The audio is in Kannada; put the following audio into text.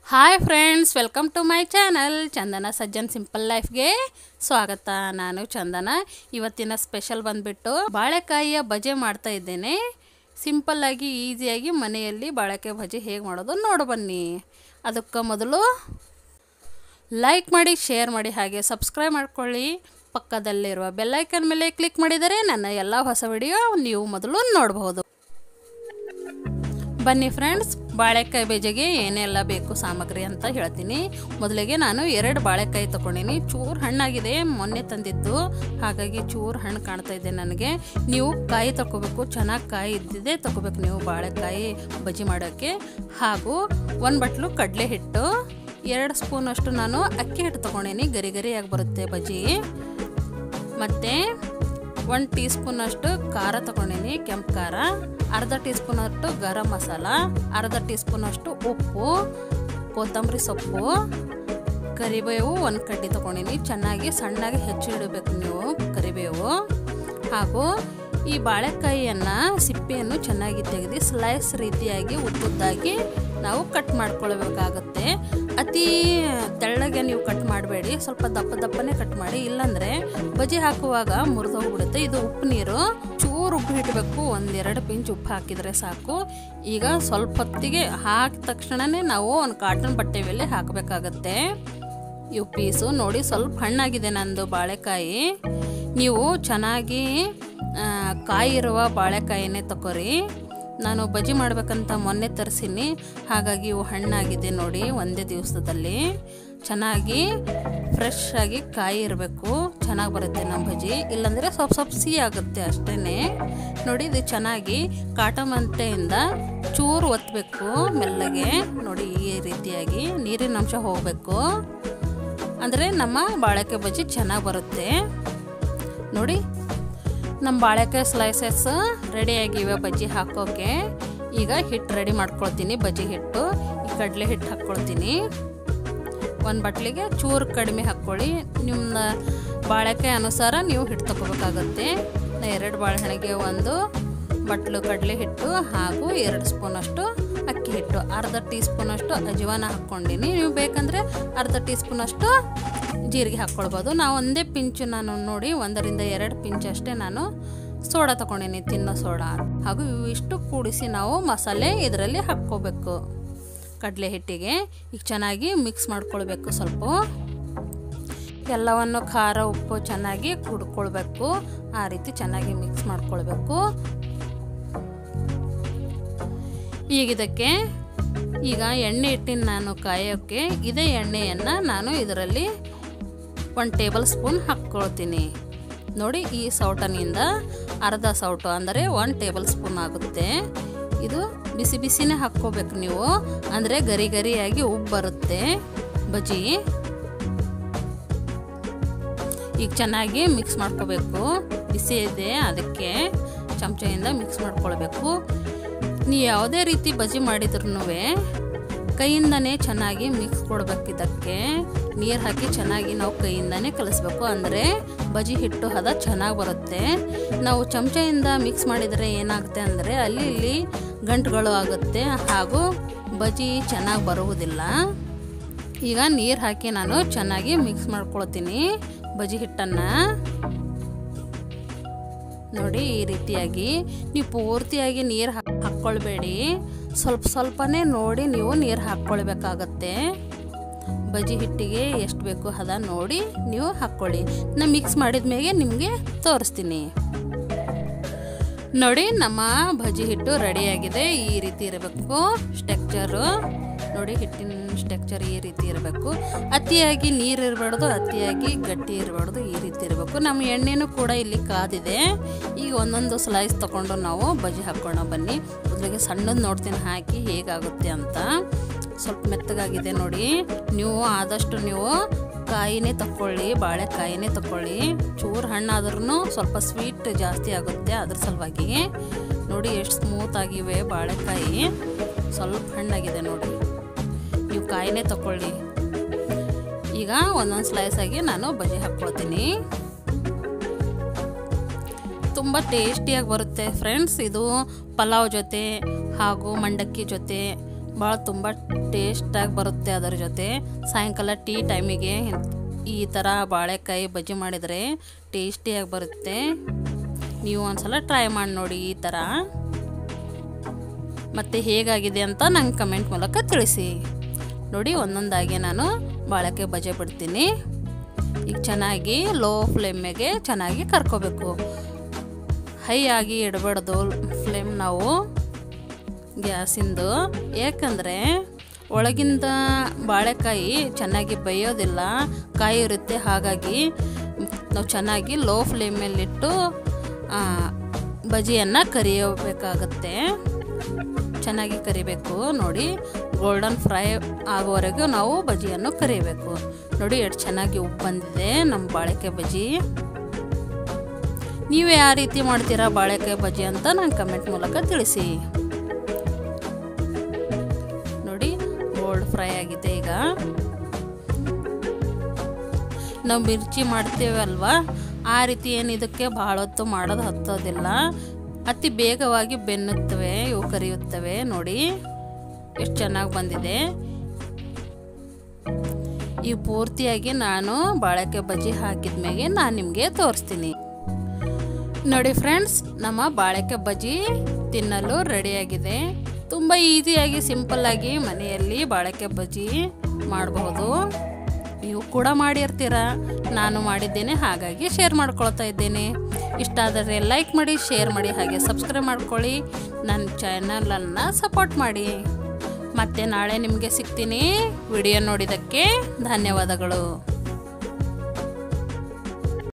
hi friends welcome to my channel Chandana Sajjan simple ಲೈಫ್ಗೆ ಸ್ವಾಗತ ನಾನು ಚಂದನ ಇವತ್ತಿನ ಸ್ಪೆಷಲ್ ಬಂದ್ಬಿಟ್ಟು ಬಾಳೆಕಾಯಿಯ ಬಜೆ ಮಾಡ್ತಾ ಇದ್ದೇನೆ ಸಿಂಪಲ್ಲಾಗಿ ಈಸಿಯಾಗಿ ಮನೆಯಲ್ಲಿ ಬಾಳೆಕಾಯಿ ಬಜೆ ಹೇಗೆ ಮಾಡೋದು ನೋಡು ಬನ್ನಿ ಅದಕ್ಕೆ ಮೊದಲು ಲೈಕ್ ಮಾಡಿ ಶೇರ್ ಮಾಡಿ ಹಾಗೆ ಸಬ್ಸ್ಕ್ರೈಬ್ ಮಾಡ್ಕೊಳ್ಳಿ ಪಕ್ಕದಲ್ಲಿರುವ ಬೆಲ್ಲೈಕನ್ ಮೇಲೆ ಕ್ಲಿಕ್ ಮಾಡಿದರೆ ನನ್ನ ಎಲ್ಲ ಹೊಸ ವಿಡಿಯೋ ನೀವು ಮೊದಲು ನೋಡಬಹುದು ಬನ್ನಿ ಫ್ರೆಂಡ್ಸ್ ಬಾಳೆಕಾಯಿ ಬೇಜೆಗೆ ಏನೆಲ್ಲ ಬೇಕು ಸಾಮಗ್ರಿ ಅಂತ ಹೇಳ್ತೀನಿ ಮೊದಲಿಗೆ ನಾನು ಎರಡು ಬಾಳೆಕಾಯಿ ತೊಗೊಂಡಿನಿ ಚೂರು ಹಣ್ಣಾಗಿದೆ ಮೊನ್ನೆ ತಂದಿದ್ದು ಹಾಗಾಗಿ ಚೂರು ಹಣ್ಣು ಕಾಣ್ತಾ ಇದೆ ನನಗೆ ನೀವು ಕಾಯಿ ತಗೋಬೇಕು ಚೆನ್ನಾಗಿ ಕಾಯಿ ಇದ್ದಿದೆ ತಗೋಬೇಕು ನೀವು ಬಾಳೆಕಾಯಿ ಬಜ್ಜಿ ಮಾಡೋಕ್ಕೆ ಹಾಗೂ ಒಂದು ಬಟ್ಲು ಕಡಲೆ ಹಿಟ್ಟು ಎರಡು ಸ್ಪೂನಷ್ಟು ನಾನು ಅಕ್ಕಿ ಹಿಟ್ಟು ತೊಗೊಂಡೀನಿ ಗರಿ ಗರಿಯಾಗಿ ಬರುತ್ತೆ ಬಜ್ಜಿ ಮತ್ತು ಒಂದು ಟೀ ಸ್ಪೂನಷ್ಟು ಖಾರ ತೊಗೊಂಡಿನಿ ಕೆಂಪು ಖಾರ ಅರ್ಧ ಟೀ ಸ್ಪೂನಷ್ಟು ಗರಂ ಮಸಾಲ ಅರ್ಧ ಟೀ ಸ್ಪೂನಷ್ಟು ಉಪ್ಪು ಕೊತ್ತಂಬರಿ ಸೊಪ್ಪು ಕರಿಬೇವು ಒಂದು ಕಡ್ಡಿ ತೊಗೊಂಡಿನಿ ಚೆನ್ನಾಗಿ ಸಣ್ಣಾಗಿ ಹೆಚ್ಚಿಡಬೇಕು ನೀವು ಕರಿಬೇವು ಹಾಗೂ ಈ ಬಾಳೆಕಾಯಿಯನ್ನು ಸಿಪ್ಪೆಯನ್ನು ಚೆನ್ನಾಗಿ ತೆಗೆದು ಸ್ಲೈಸ್ ರೀತಿಯಾಗಿ ಉದ್ದುದ್ದಾಗಿ ನಾವು ಕಟ್ ಮಾಡ್ಕೊಳ್ಬೇಕಾಗುತ್ತೆ ಅತಿ ತೆಳ್ಳಗೆ ನೀವು ಕಟ್ ಮಾಡಬೇಡಿ ಸ್ವಲ್ಪ ದಪ್ಪ ದಪ್ಪನೇ ಕಟ್ ಮಾಡಿ ಇಲ್ಲಾಂದರೆ ಬಜಿ ಹಾಕುವಾಗ ಮುರಿದು ಹೋಗ್ಬಿಡುತ್ತೆ ಇದು ಉಪ್ಪು ನೀರು ಚೂರು ಉಪ್ಪು ಇಡಬೇಕು ಒಂದೆರಡು ಪಿಂಚ್ ಉಪ್ಪು ಹಾಕಿದರೆ ಸಾಕು ಈಗ ಸ್ವಲ್ಪ ಹೊತ್ತಿಗೆ ಹಾಕಿದ ತಕ್ಷಣವೇ ನಾವು ಒಂದು ಕಾಟನ್ ಬಟ್ಟೆ ಮೇಲೆ ಹಾಕಬೇಕಾಗತ್ತೆ ಇವು ಪೀಸು ನೋಡಿ ಸ್ವಲ್ಪ ಹಣ್ಣಾಗಿದೆ ನಂದು ಬಾಳೆಕಾಯಿ ನೀವು ಚೆನ್ನಾಗಿ ಕಾಯಿ ಇರುವ ಬಾಳೆಕಾಯಿನೇ ತಗೋರಿ ನಾನು ಬಜ್ಜಿ ಮಾಡ್ಬೇಕಂತ ಮೊನ್ನೆ ತರಿಸೀನಿ ಹಾಗಾಗಿ ಇವು ಹಣ್ಣಾಗಿದೆ ನೋಡಿ ಒಂದೇ ದಿವಸದಲ್ಲಿ ಚೆನ್ನಾಗಿ ಫ್ರೆಶ್ ಆಗಿ ಕಾಯಿ ಇರಬೇಕು ಚೆನ್ನಾಗಿ ಬರುತ್ತೆ ನಮ್ಮ ಬಜ್ಜಿ ಇಲ್ಲಾಂದರೆ ಸ್ವಲ್ಪ ಸ್ವಲ್ಪ ಸಿಹಿ ಆಗುತ್ತೆ ಅಷ್ಟೇ ನೋಡಿ ಇದು ಚೆನ್ನಾಗಿ ಕಾಟನ್ ಮಂತೆಯಿಂದ ಚೂರು ಒತ್ತಬೇಕು ಮೆಲ್ಲಗೆ ನೋಡಿ ಈ ರೀತಿಯಾಗಿ ನೀರಿನ ಅಂಶ ಹೋಗಬೇಕು ಅಂದರೆ ನಮ್ಮ ಬಾಳೆಕಾಯಿ ಬಜ್ಜಿ ಚೆನ್ನಾಗಿ ಬರುತ್ತೆ ನೋಡಿ ನಮ್ಮ ಬಾಳೆಕಾಯಿ ಸ್ಲೈಸಸ್ ರೆಡಿಯಾಗಿವೆ ಬಜ್ಜಿ ಹಾಕೋಕೆ ಈಗ ಹಿಟ್ಟು ರೆಡಿ ಮಾಡ್ಕೊಳ್ತೀನಿ ಬಜ್ಜಿ ಹಿಟ್ಟು ಈ ಕಡಲೆ ಹಿಟ್ಟು ಹಾಕ್ಕೊಳ್ತೀನಿ ಒಂದು ಬಟ್ಲಿಗೆ ಚೂರು ಕಡಿಮೆ ಹಾಕ್ಕೊಳ್ಳಿ ನಿಮ್ಮ ಬಾಳೆಕಾಯಿ ಅನುಸಾರ ನೀವು ಹಿಟ್ಟು ತಗೋಬೇಕಾಗತ್ತೆ ಎರಡು ಬಾಳೆಹಣ್ಣಿಗೆ ಒಂದು ಬಟ್ಲು ಕಡಲೆ ಹಿಟ್ಟು ಹಾಗೂ ಎರಡು ಸ್ಪೂನಷ್ಟು ಅಕ್ಕಿ ಹಿಟ್ಟು ಅರ್ಧ ಟೀ ಸ್ಪೂನಷ್ಟು ಅಜವಾನ ಹಾಕ್ಕೊಂಡಿನಿ ನೀವು ಬೇಕಂದರೆ ಅರ್ಧ ಟೀ ಸ್ಪೂನಷ್ಟು ಜೀರಿಗೆ ಹಾಕ್ಕೊಳ್ಬೋದು ನಾವು ಒಂದೇ ಪಿಂಚು ನಾನು ನೋಡಿ ಒಂದರಿಂದ ಎರಡು ಪಿಂಚ್ ಅಷ್ಟೇ ನಾನು ಸೋಡಾ ತೊಗೊಂಡಿನಿ ತಿನ್ನೋ ಸೋಡಾ ಹಾಗೂ ಇವಿಷ್ಟು ಕೂಡಿಸಿ ನಾವು ಮಸಾಲೆ ಇದರಲ್ಲಿ ಹಾಕ್ಕೋಬೇಕು ಕಡಲೆ ಹಿಟ್ಟಿಗೆ ಈಗ ಚೆನ್ನಾಗಿ ಮಿಕ್ಸ್ ಮಾಡ್ಕೊಳ್ಬೇಕು ಸ್ವಲ್ಪ ಎಲ್ಲವನ್ನು ಖಾರ ಉಪ್ಪು ಚೆನ್ನಾಗಿ ಕುಡ್ಕೊಳ್ಬೇಕು ಆ ರೀತಿ ಚೆನ್ನಾಗಿ ಮಿಕ್ಸ್ ಮಾಡ್ಕೊಳ್ಬೇಕು ಈಗ ಇದಕ್ಕೆ ಈಗ ಎಣ್ಣೆ ಇಟ್ಟಿನ ನಾನು ಕಾಯೋಕ್ಕೆ ಇದೇ ಎಣ್ಣೆಯನ್ನು ನಾನು ಇದರಲ್ಲಿ ಒಂದು ಟೇಬಲ್ ಸ್ಪೂನ್ ಹಾಕ್ಕೊಳ್ತೀನಿ ನೋಡಿ ಈ ಸೌಟನಿಂದ ಅರ್ಧ ಸೌಟು ಅಂದರೆ ಒನ್ ಟೇಬಲ್ ಸ್ಪೂನ್ ಆಗುತ್ತೆ ಇದು ಬಿಸಿ ಬಿಸಿನೇ ಹಾಕ್ಕೋಬೇಕು ನೀವು ಅಂದರೆ ಗರಿ ಗರಿಯಾಗಿ ಉಪ್ಪು ಬರುತ್ತೆ ಬಜ್ಜಿ ಈಗ ಚೆನ್ನಾಗಿ ಮಿಕ್ಸ್ ಮಾಡ್ಕೋಬೇಕು ಬಿಸಿ ಇದೆ ಅದಕ್ಕೆ ಚಮಚೆಯಿಂದ ಮಿಕ್ಸ್ ಮಾಡ್ಕೊಳ್ಬೇಕು ನೀವು ಯಾವುದೇ ರೀತಿ ಬಜ್ಜಿ ಮಾಡಿದ್ರೂ ಕೈಯಿಂದನೇ ಚೆನ್ನಾಗಿ ಮಿಕ್ಸ್ ಕೊಡ್ಬೇಕು ಇದಕ್ಕೆ ನೀರು ಹಾಕಿ ಚೆನ್ನಾಗಿ ನಾವು ಕೈಯಿಂದನೇ ಕಲಿಸ್ಬೇಕು ಅಂದರೆ ಬಜ್ಜಿ ಹಿಟ್ಟು ಹದ ಚೆನ್ನಾಗಿ ಬರುತ್ತೆ ನಾವು ಚಮಚೆಯಿಂದ ಮಿಕ್ಸ್ ಮಾಡಿದರೆ ಏನಾಗುತ್ತೆ ಅಂದರೆ ಅಲ್ಲಿ ಇಲ್ಲಿ ಗಂಟುಗಳು ಆಗುತ್ತೆ ಹಾಗೂ ಬಜ್ಜಿ ಚೆನ್ನಾಗಿ ಬರುವುದಿಲ್ಲ ಈಗ ನೀರು ಹಾಕಿ ನಾನು ಚೆನ್ನಾಗಿ ಮಿಕ್ಸ್ ಮಾಡ್ಕೊಳ್ತೀನಿ ಬಜ್ಜಿ ಹಿಟ್ಟನ್ನು ನೋಡಿ ಈ ರೀತಿಯಾಗಿ ನೀವು ಪೂರ್ತಿಯಾಗಿ ನೀರು ಹಾಕ್ಕೊಳ್ಬೇಡಿ ಸ್ವಲ್ಪ ಸ್ವಲ್ಪನೇ ನೋಡಿ ನೀವು ನೀರು ಹಾಕ್ಕೊಳ್ಬೇಕಾಗತ್ತೆ ಬಜ್ಜಿ ಹಿಟ್ಟಿಗೆ ಎಷ್ಟು ಬೇಕು ಹದ ನೋಡಿ ನೀವು ಹಾಕ್ಕೊಳ್ಳಿ ನಾ ಮಿಕ್ಸ್ ಮಾಡಿದ ಮೇಲೆ ನಿಮಗೆ ತೋರಿಸ್ತೀನಿ ನೋಡಿ ನಮ್ಮ ಬಜ್ಜಿ ಹಿಟ್ಟು ರೆಡಿಯಾಗಿದೆ ಈ ರೀತಿ ಇರಬೇಕು ಸ್ಟ್ರಕ್ಚರು ನೋಡಿ ಹಿಟ್ಟಿನ ಸ್ಟ್ರಕ್ಚರ್ ಈ ರೀತಿ ಇರಬೇಕು ಅತಿಯಾಗಿ ನೀರು ಇರಬಾರ್ದು ಅತಿಯಾಗಿ ಗಟ್ಟಿ ಇರಬಾರ್ದು ಈ ರೀತಿ ಇರಬೇಕು ನಮ್ಮ ಎಣ್ಣೆನೂ ಕೂಡ ಇಲ್ಲಿ ಕಾದಿದೆ ಈಗ ಒಂದೊಂದು ಸ್ಲೈಸ್ ತೊಗೊಂಡು ನಾವು ಬಜ್ಜಿ ಹಾಕ್ಕೊಳ್ಳೋಣ ಬನ್ನಿ ಮೊದಲಿಗೆ ಸಣ್ಣದು ನೋಡ್ತೀನಿ ಹಾಕಿ ಹೇಗಾಗುತ್ತೆ ಅಂತ ಸ್ವಲ್ಪ ಮೆತ್ತಗಾಗಿದೆ ನೋಡಿ ನೀವು ಆದಷ್ಟು ನೀವು ಕಾಯಿನೇ ತಗೊಳ್ಳಿ ಬಾಳೆಕಾಯಿನೇ ತಗೊಳ್ಳಿ ಚೂರು ಹಣ್ಣಾದ್ರೂ ಸ್ವಲ್ಪ ಸ್ವೀಟ್ ಜಾಸ್ತಿ ಆಗುತ್ತೆ ಅದ್ರ ಸಲುವಾಗಿ ನೋಡಿ ಎಷ್ಟು ಸ್ಮೂತ್ ಆಗಿವೆ ಬಾಳೆಕಾಯಿ ಸ್ವಲ್ಪ ಹಣ್ಣಾಗಿದೆ ನೋಡಿ ನೀವು ಕಾಯಿನೇ ತಗೊಳ್ಳಿ ಈಗ ಒಂದೊಂದು ಸ್ಲೈಸ್ ಆಗಿ ನಾನು ಬಜ್ಜಿ ಹಾಕ್ಕೊಳ್ತೀನಿ ತುಂಬ ಟೇಸ್ಟಿಯಾಗಿ ಬರುತ್ತೆ ಫ್ರೆಂಡ್ಸ್ ಇದು ಪಲಾವ್ ಜೊತೆ ಹಾಗೂ ಮಂಡಕ್ಕಿ ಜೊತೆ ಭಾಳ ತುಂಬ ಟೇಸ್ಟಾಗಿ ಬರುತ್ತೆ ಅದರ ಜೊತೆ ಸಾಯಂಕಾಲ ಟೀ ಟೈಮಿಗೆ ಈ ಥರ ಬಾಳೆಕಾಯಿ ಬಜ್ಜಿ ಮಾಡಿದರೆ ಟೇಸ್ಟಿಯಾಗಿ ಬರುತ್ತೆ ನೀವು ಒಂದ್ಸಲ ಟ್ರೈ ಮಾಡಿ ನೋಡಿ ಈ ಥರ ಮತ್ತು ಹೇಗಾಗಿದೆ ಅಂತ ನಂಗೆ ಕಮೆಂಟ್ ಮೂಲಕ ತಿಳಿಸಿ ನೋಡಿ ಒಂದೊಂದಾಗಿ ನಾನು ಬಾಳೆಕಾಯಿ ಬಜೆ ಬಿಡ್ತೀನಿ ಈಗ ಚೆನ್ನಾಗಿ ಲೋ ಫ್ಲೇಮಿಗೆ ಚೆನ್ನಾಗಿ ಕರ್ಕೋಬೇಕು ಹೈ ಆಗಿ ಇಡಬಾರ್ದು ಫ್ಲೇಮ್ ನಾವು ಗ್ಯಾಸಿಂದು ಯಾಕಂದರೆ ಒಳಗಿಂದ ಬಾಳೆಕಾಯಿ ಚೆನ್ನಾಗಿ ಬೇಯೋದಿಲ್ಲ ಕಾಯಿ ಇರುತ್ತೆ ಹಾಗಾಗಿ ನಾವು ಚೆನ್ನಾಗಿ ಲೋ ಫ್ಲೇಮಲ್ಲಿಟ್ಟು ಬಜಿಯನ್ನು ಕರಿಯಬೇಕಾಗತ್ತೆ ಚೆನ್ನಾಗಿ ಕರಿಬೇಕು ನೋಡಿ ಗೋಲ್ಡನ್ ಫ್ರೈ ಆಗೋವರೆಗೂ ನಾವು ಬಜಿಯನ್ನು ಕರಿಬೇಕು ನೋಡಿ ಎಷ್ಟು ಚೆನ್ನಾಗಿ ಉಪ್ಪು ಬಂದಿದೆ ನಮ್ಮ ಬಾಳೆಕಾಯಿ ಬಜಿ ನೀವು ಯಾವ ರೀತಿ ಮಾಡ್ತೀರಾ ಬಾಳೆಕಾಯಿ ಬಜ್ಜಿ ಅಂತ ನಂಗೆ ಕಮೆಂಟ್ ಮೂಲಕ ತಿಳಿಸಿ ನೋಡಿ ಗೋಲ್ಡ್ ಫ್ರೈ ಆಗಿದೆ ಈಗ ನಾವು ಮಿರ್ಚಿ ಮಾಡ್ತೇವಲ್ವಾ ಆ ರೀತಿ ಏನು ಇದಕ್ಕೆ ಭಾಳ ಹೊತ್ತು ಮಾಡೋದು ಹತ್ತೋದಿಲ್ಲ ಅತಿ ಬೇಗವಾಗಿ ಬೆನ್ನುತ್ತವೆ ಇವು ಕರಿಯುತ್ತವೆ ನೋಡಿ ಎಷ್ಟು ಚೆನ್ನಾಗಿ ಬಂದಿದೆ ಈ ಪೂರ್ತಿಯಾಗಿ ನಾನು ಬಾಳೆಕಾಯಿ ಬಜ್ಜಿ ಹಾಕಿದ ಮೇಲೆ ನಾನು ನಿಮಗೆ ತೋರಿಸ್ತೀನಿ ನೋಡಿ ಫ್ರೆಂಡ್ಸ್ ನಮ್ಮ ಬಾಳೆಕಾಯಿ ಬಜ್ಜಿ ತಿನ್ನಲು ರೆಡಿಯಾಗಿದೆ ತುಂಬ ಈಸಿಯಾಗಿ ಸಿಂಪಲ್ಲಾಗಿ ಮನೆಯಲ್ಲಿ ಬಾಳೆಕಾಯಿ ಬಜ್ಜಿ ಮಾಡಬಹುದು ನೀವು ಕೂಡ ಮಾಡಿರ್ತೀರ ನಾನು ಮಾಡಿದ್ದೇನೆ ಹಾಗಾಗಿ ಶೇರ್ ಮಾಡ್ಕೊಳ್ತಾ ಇದ್ದೇನೆ ಇಷ್ಟ ಆದರೆ ಲೈಕ್ ಮಾಡಿ ಶೇರ್ ಮಾಡಿ ಹಾಗೆ ಸಬ್ಸ್ಕ್ರೈಬ್ ಮಾಡ್ಕೊಳ್ಳಿ ನನ್ನ ಚಾನಲನ್ನು ಸಪೋರ್ಟ್ ಮಾಡಿ ಮತ್ತೆ ನಾಳೆ ನಿಮಗೆ ಸಿಗ್ತೀನಿ ವಿಡಿಯೋ ನೋಡಿದ್ದಕ್ಕೆ ಧನ್ಯವಾದಗಳು